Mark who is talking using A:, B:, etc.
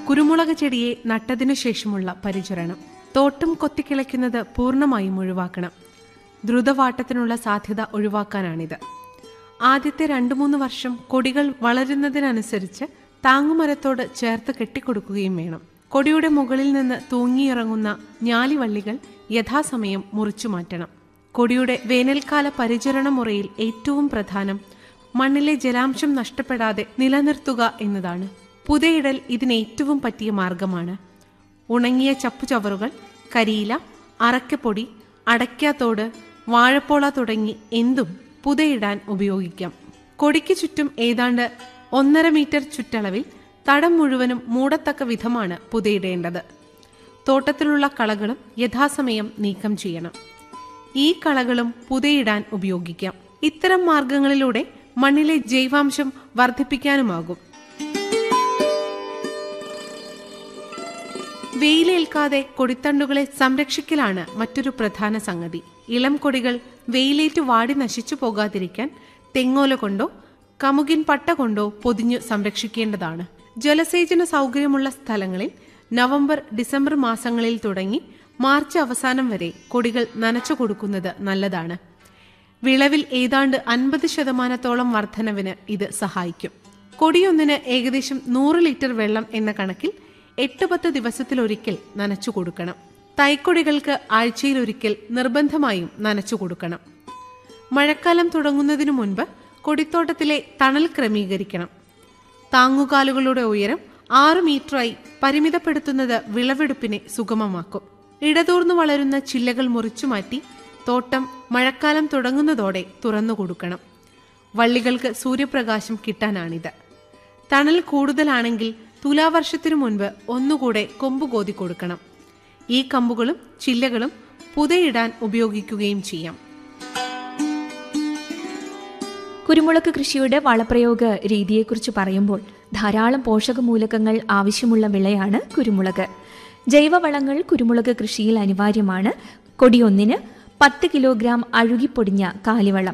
A: കുരുമുളക് ചെടിയെ നട്ടതിനു ശേഷമുള്ള പരിചരണം തോട്ടം കൊത്തിക്കിളയ്ക്കുന്നത് പൂർണ്ണമായും ഒഴിവാക്കണം ദ്രുതവാട്ടത്തിനുള്ള സാധ്യത ഒഴിവാക്കാനാണിത് ആദ്യത്തെ രണ്ടു മൂന്ന് വർഷം കൊടികൾ വളരുന്നതിനനുസരിച്ച് താങ്ങുമരത്തോട് ചേർത്ത് കെട്ടിക്കൊടുക്കുകയും വേണം കൊടിയുടെ മുകളിൽ നിന്ന് തൂങ്ങിയിറങ്ങുന്ന ഞാലിവള്ളികൾ യഥാസമയം മുറിച്ചു മാറ്റണം കൊടിയുടെ വേനൽക്കാല പരിചരണ മുറയിൽ ഏറ്റവും പ്രധാനം മണ്ണിലെ ജലാംശം നഷ്ടപ്പെടാതെ നിലനിർത്തുക എന്നതാണ് പുതയിടൽ ഇതിന് ഏറ്റവും പറ്റിയ മാർഗമാണ് ഉണങ്ങിയ ചപ്പുചവറുകൾ കരിയില അറക്കപ്പൊടി അടയ്ക്കാത്തോട് വാഴപ്പോള തുടങ്ങി എന്തും പുതയിടാൻ ഉപയോഗിക്കാം കൊടിക്ക് ചുറ്റും ഏതാണ്ട് ഒന്നര മീറ്റർ ചുറ്റളവിൽ തടം മുഴുവനും മൂടത്തക്ക വിധമാണ് പുതയിടേണ്ടത് തോട്ടത്തിലുള്ള കളകളും യഥാസമയം നീക്കം ചെയ്യണം ഈ കളകളും പുതയിടാൻ ഉപയോഗിക്കാം ഇത്തരം മാർഗങ്ങളിലൂടെ മണ്ണിലെ ജൈവാംശം വർദ്ധിപ്പിക്കാനുമാകും വെയിലേൽക്കാതെ കൊടിത്തണ്ടുകളെ സംരക്ഷിക്കലാണ് മറ്റൊരു പ്രധാന സംഗതി ഇളം കൊടികൾ വെയിലേറ്റ് വാടി നശിച്ചു പോകാതിരിക്കാൻ തെങ്ങോല കൊണ്ടോ കമുകിൻ പട്ട കൊണ്ടോ പൊതിഞ്ഞു സംരക്ഷിക്കേണ്ടതാണ് ജലസേചന സൗകര്യമുള്ള സ്ഥലങ്ങളിൽ നവംബർ ഡിസംബർ മാസങ്ങളിൽ തുടങ്ങി മാർച്ച് അവസാനം വരെ കൊടികൾ നനച്ചു കൊടുക്കുന്നത് നല്ലതാണ് വിളവിൽ ഏതാണ്ട് അൻപത് ശതമാനത്തോളം വർധനവിന് ഇത് സഹായിക്കും കൊടിയൊന്നിന് ഏകദേശം നൂറ് ലിറ്റർ വെള്ളം എന്ന കണക്കിൽ എട്ട് പത്ത് ദിവസത്തിലൊരിക്കൽ നനച്ചു കൊടുക്കണം തൈക്കൊടികൾക്ക് ആഴ്ചയിലൊരിക്കൽ നിർബന്ധമായും നനച്ചു കൊടുക്കണം മഴക്കാലം തുടങ്ങുന്നതിനു മുൻപ് കൊടിത്തോട്ടത്തിലെ തണൽ ക്രമീകരിക്കണം താങ്ങുകാലുകളുടെ ഉയരം ആറ് മീറ്ററായി പരിമിതപ്പെടുത്തുന്നത് വിളവെടുപ്പിനെ സുഗമമാക്കും ഇടതൂർന്നു വളരുന്ന ചില്ലകൾ മുറിച്ചുമാറ്റി തോട്ടം മഴക്കാലം തുടങ്ങുന്നതോടെ തുറന്നു കൊടുക്കണം വള്ളികൾക്ക് സൂര്യപ്രകാശം കിട്ടാനാണിത് തണൽ കൂടുതലാണെങ്കിൽ തുലാവർഷത്തിനു മുൻപ് ഒന്നുകൂടെ കൊമ്പ് കോതി കൊടുക്കണം ഈ കമ്പുകളും ചില്ലകളും പുതയിടാൻ ഉപയോഗിക്കുകയും ചെയ്യാം
B: കുരുമുളക് കൃഷിയുടെ വളപ്രയോഗ രീതിയെക്കുറിച്ച് പറയുമ്പോൾ ധാരാളം പോഷകമൂലകങ്ങൾ ആവശ്യമുള്ള വിളയാണ് കുരുമുളക് ജൈവവളങ്ങൾ കുരുമുളക് കൃഷിയിൽ അനിവാര്യമാണ് കൊടിയൊന്നിന് പത്ത് കിലോഗ്രാം അഴുകിപ്പൊടിഞ്ഞ കാലിവളം